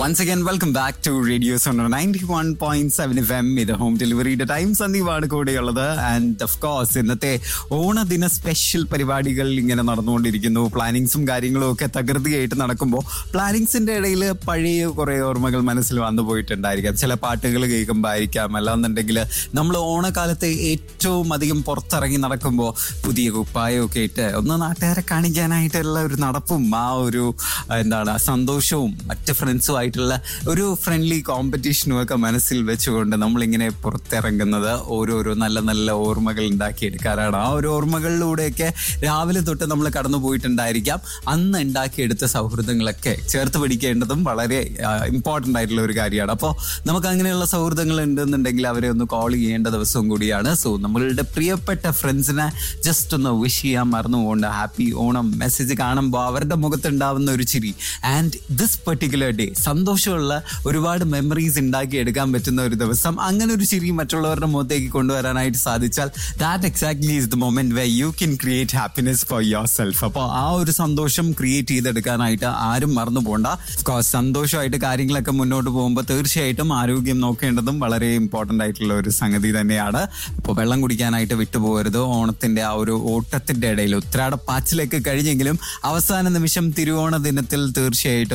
once again welcome back to radio sonar ninety one point seven F M ഇത് home ഡെലിവറിയുടെ time സന്ദീപാണ് കൂടെയുള്ളത് and of course ഇന്നത്തെ ഓണദിന special പരിപാടികൾ ഇങ്ങനെ നടന്നുകൊണ്ടിരിക്കുന്നു പ്ലാനിങ്സും കാര്യങ്ങളും ഒക്കെ തകൃതിയായിട്ട് നടക്കുമ്പോൾ പ്ലാനിങ്സിന്റെ ഇടയിൽ പഴയ കുറെ ഓർമ്മകൾ മനസ്സിൽ വന്നു പോയിട്ടുണ്ടായിരിക്കാം ചില പാട്ടുകൾ കേൾക്കുമ്പോൾ ആയിരിക്കാം അല്ലാന്നുണ്ടെങ്കിൽ നമ്മൾ ഓണക്കാലത്ത് ഏറ്റവും അധികം പുറത്തിറങ്ങി നടക്കുമ്പോൾ പുതിയ കുപ്പായമൊക്കെ ഇട്ട് ഒന്ന് നാട്ടുകാരെ കാണിക്കാനായിട്ടുള്ള ഒരു നടപ്പും ആ ഒരു എന്താണ് സന്തോഷവും മറ്റ് ഫ്രണ്ട്സും ആയിട്ടുള്ള ഒരു ഫ്രണ്ട്ലി കോമ്പറ്റീഷനും ഒക്കെ മനസ്സിൽ വെച്ചുകൊണ്ട് നമ്മളിങ്ങനെ പുറത്തിറങ്ങുന്നത് ഓരോരോ നല്ല നല്ല ഓർമ്മകൾ ഉണ്ടാക്കിയെടുക്കാറാണ് ആ ഒരു ഓർമ്മകളിലൂടെയൊക്കെ രാവിലെ തൊട്ട് നമ്മൾ കടന്നു പോയിട്ടുണ്ടായിരിക്കാം അന്ന് ഉണ്ടാക്കിയെടുത്ത സൗഹൃദങ്ങളൊക്കെ ചേർത്ത് പിടിക്കേണ്ടതും വളരെ ഇമ്പോർട്ടൻ്റ് ആയിട്ടുള്ള ഒരു കാര്യമാണ് അപ്പോൾ നമുക്ക് അങ്ങനെയുള്ള സൗഹൃദങ്ങൾ ഉണ്ടെന്നുണ്ടെങ്കിൽ അവരെ ഒന്ന് കോൾ ചെയ്യേണ്ട ദിവസവും കൂടിയാണ് സോ നമ്മളുടെ പ്രിയപ്പെട്ട ഫ്രണ്ട്സിനെ ജസ്റ്റ് ഒന്ന് വിഷ് ചെയ്യാൻ മറന്നുകൊണ്ട് ഹാപ്പി ഓണം മെസ്സേജ് കാണുമ്പോൾ അവരുടെ മുഖത്തുണ്ടാവുന്ന ഒരു ചിരി ആൻഡ് ദിസ് പെർട്ടിക്കുലർ ഡേ സന്തോഷമുള്ള ഒരുപാട് മെമ്മറീസ് ഉണ്ടാക്കി എടുക്കാൻ പറ്റുന്ന ഒരു ദിവസം അങ്ങനെ ഒരു ചിരി മറ്റുള്ളവരുടെ മുഖത്തേക്ക് കൊണ്ടുവരാനായിട്ട് സാധിച്ചാൽ that exactly is the moment way you can create happiness for yourself അപ്പോൾ ആ ഒരു സന്തോഷം ക്രിയേറ്റ് ചെയ്തെടുക്കാനായിട്ട് ആരും മറന്നു പോകണ്ട കോഴ്സ് സന്തോഷമായിട്ട് കാര്യങ്ങളൊക്കെ മുന്നോട്ട് പോകുമ്പോൾ തീർച്ചയായിട്ടും ആരോഗ്യം നോക്കേണ്ടതും വളരെ ഇമ്പോർട്ടൻ്റ് ആയിട്ടുള്ള ഒരു സംഗതി തന്നെയാണ് ഇപ്പോൾ വെള്ളം കുടിക്കാനായിട്ട് വിട്ടുപോകരുത് ഓണത്തിന്റെ ആ ഒരു ഓട്ടത്തിന്റെ ഇടയിൽ ഉത്രാട പാച്ചിലേക്ക് കഴിഞ്ഞെങ്കിലും അവസാന നിമിഷം തിരുവോണ ദിനത്തിൽ തീർച്ചയായിട്ടും